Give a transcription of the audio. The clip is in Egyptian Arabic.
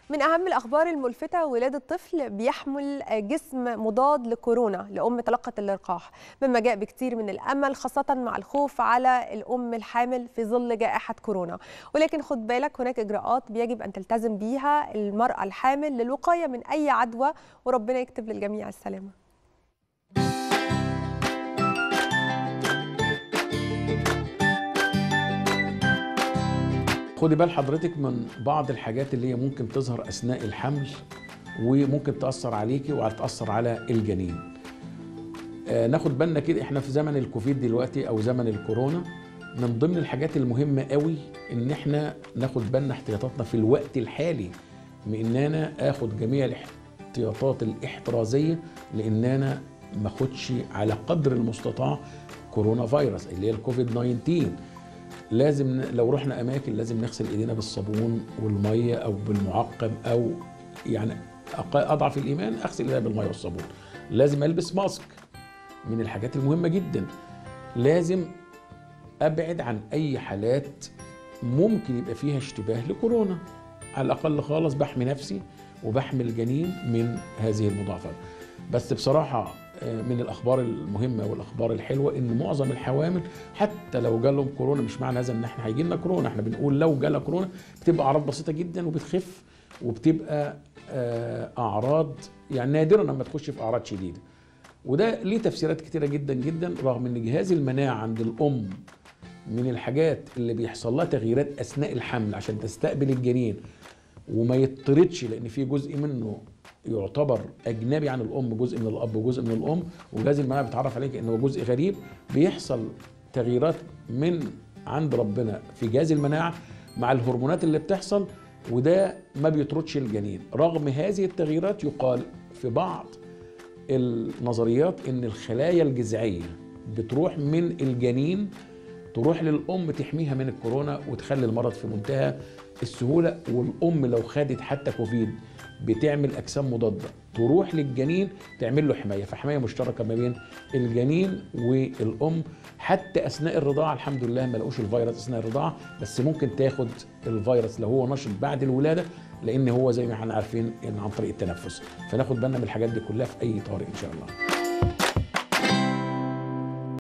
من أهم الأخبار الملفتة ولادة طفل بيحمل جسم مضاد لكورونا لأم تلقت اللقاح مما جاء بكثير من الأمل خاصة مع الخوف على الأم الحامل في ظل جائحة كورونا ولكن خد بالك هناك إجراءات بيجب أن تلتزم بيها المرأة الحامل للوقاية من أي عدوى وربنا يكتب للجميع السلامة خدي بال حضرتك من بعض الحاجات اللي هي ممكن تظهر اثناء الحمل وممكن تاثر عليكي وهتاثر على الجنين آه ناخد بالنا كده احنا في زمن الكوفيد دلوقتي او زمن الكورونا من ضمن الحاجات المهمه قوي ان احنا ناخد بالنا احتياطاتنا في الوقت الحالي من ان انا اخد جميع الاحتياطات الاحترازيه لان انا ما اخدش على قدر المستطاع كورونا فيروس اللي هي الكوفيد 19 لازم لو رحنا اماكن لازم نغسل ايدينا بالصابون والميه او بالمعقم او يعني اضعف الايمان اغسل ايدينا بالميه والصابون لازم البس ماسك من الحاجات المهمه جدا لازم ابعد عن اي حالات ممكن يبقى فيها اشتباه لكورونا على الاقل خالص بحمي نفسي وبحمي الجنين من هذه المضاعفات بس بصراحه من الاخبار المهمه والاخبار الحلوه ان معظم الحوامل حتى لو جالهم كورونا مش معنى هذا ان احنا هيجي لنا كورونا احنا بنقول لو جالها كورونا بتبقى اعراض بسيطه جدا وبتخف وبتبقى اعراض يعني نادرا لما تخش في اعراض شديده وده ليه تفسيرات كتيره جدا جدا رغم ان جهاز المناعه عند الام من الحاجات اللي بيحصل لها تغييرات اثناء الحمل عشان تستقبل الجنين وما يطردش لان في جزء منه يعتبر اجنبي عن الام جزء من الاب وجزء من الام وجهاز المناعه بيتعرف عليه كانه جزء غريب بيحصل تغييرات من عند ربنا في جهاز المناعه مع الهرمونات اللي بتحصل وده ما بيطردش الجنين رغم هذه التغييرات يقال في بعض النظريات ان الخلايا الجذعيه بتروح من الجنين تروح للام تحميها من الكورونا وتخلي المرض في منتهى السهوله والام لو خدت حتى كوفيد بتعمل اجسام مضاده تروح للجنين تعمل له حمايه فحمايه مشتركه ما بين الجنين والام حتى اثناء الرضاعه الحمد لله ما لقوش الفيروس اثناء الرضاعه بس ممكن تاخد الفيروس لو هو نشط بعد الولاده لان هو زي ما احنا عارفين ان عن طريق التنفس فناخد بالنا من الحاجات دي كلها في اي طارئ ان شاء الله